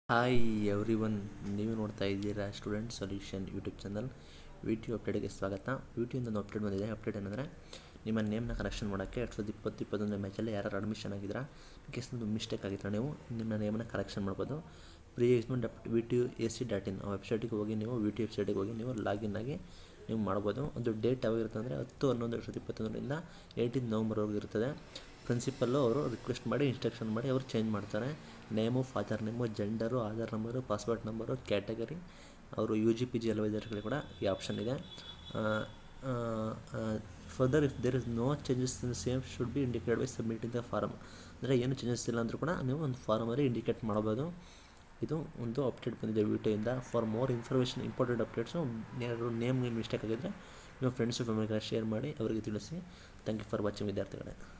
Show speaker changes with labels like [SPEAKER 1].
[SPEAKER 1] hi every one ನೀವು ನೋಡ್ತಾ ಇದ್ದೀರಾ student solution YouTube channel video ಅಪ್ಡೇಟ್ಗೆ ಸ್ವಾಗತ ವಿಡಿಯೋಯಿಂದ ಒಂದು ಅಪ್ಡೇಟ್ ಬಂದಿದೆ ಅಪ್ಡೇಟ್ ಏನಂದರೆ ನಿಮ್ಮ ನೇಮ್ನ ಕರೆಕ್ಷನ್ ಮಾಡೋಕ್ಕೆ ಎರಡು ಸಾವಿರದ ಇಪ್ಪತ್ತು ಇಪ್ಪತ್ತೊಂದನೇ ಬ್ಯಾಚಲ್ಲಿ ಯಾರು ಅಡ್ಮಿಷನ್ ಆಗಿದ್ದೀರಾ ಕೇಸ್ ಒಂದು ಮಿಸ್ಟೇಕ್ ಆಗಿದ್ರೆ ನೀವು ನಿಮ್ಮ ನೇಮನ್ನ ಕರೆಕ್ಷನ್ ಮಾಡ್ಬೋದು pre exam dot V T U A C dot in ಆ ವೆಬ್ಸೈಟಿಗೆ ಹೋಗಿ ನೀವು ವಿ ಟಿ ವೆಬ್ಸೈಟಿಗೆ ಹೋಗಿ ನೀವು ಲಾಗಿನ್ ಆಗಿ ನೀವು ಮಾಡ್ಬೋದು ಅದು ಡೇಟ್ ಯಾವಾಗಿರುತ್ತೆ ಅಂದರೆ ಹತ್ತು ಹನ್ನೊಂದು ಎರಡು ಸಾವಿರದ ಇಪ್ಪತ್ತೊಂದರಿಂದ ಏಯ್ಟೀನ್ ನವಂಬರ್ವರೆಗೂ ಇರ್ತದೆ ಪ್ರಿನ್ಸಿಪಲ್ಲು ಅವರು ರಿಕ್ವೆಸ್ಟ್ ಮಾಡಿ ಇನ್ಸ್ಟ್ರಕ್ಷನ್ ಮಾಡಿ ಅವರು ಚೇಂಜ್ ಮಾಡ್ತಾರೆ name father name gender Aadhaar number passport number category ಅವರು U G P G L ವೈದರ್ಗಳಿಗೆ ಕೂಡ ಈ ಆಪ್ಷನ್ ಇದೆ further if there is no changes in same should be indicate by submitting the form ಅಂದರೆ ಏನು ಚೇಂಜಸ್ ಇಲ್ಲ ಅಂದರೂ ಕೂಡ ನೀವು ಒಂದು ಫಾರಮಲ್ಲಿ ಇಂಡಿಕೇಟ್ ಮಾಡ್ಬೋದು ಇದು ಒಂದು ಅಪ್ಡೇಟ್ ಬಂದಿದೆ ವಿಟಿಯಿಂದ for more information important updates ಯಾರು ನೇಮ್ ಮಿಸ್ಟೇಕ್ ಆಗಿದ್ದರೆ ನಿಮ್ಮ ಫ್ರೆಂಡ್ಸು ಫ್ಯಾಮಿಲಿಗೆ ಶೇರ್ ಮಾಡಿ ಅವರಿಗೆ ತಿಳಿಸಿ ಥ್ಯಾಂಕ್ ಯು ಫಾರ್ ವಾಚಿಂಗ್ ವಿದ್ಯಾರ್ಥಿಗಳೇ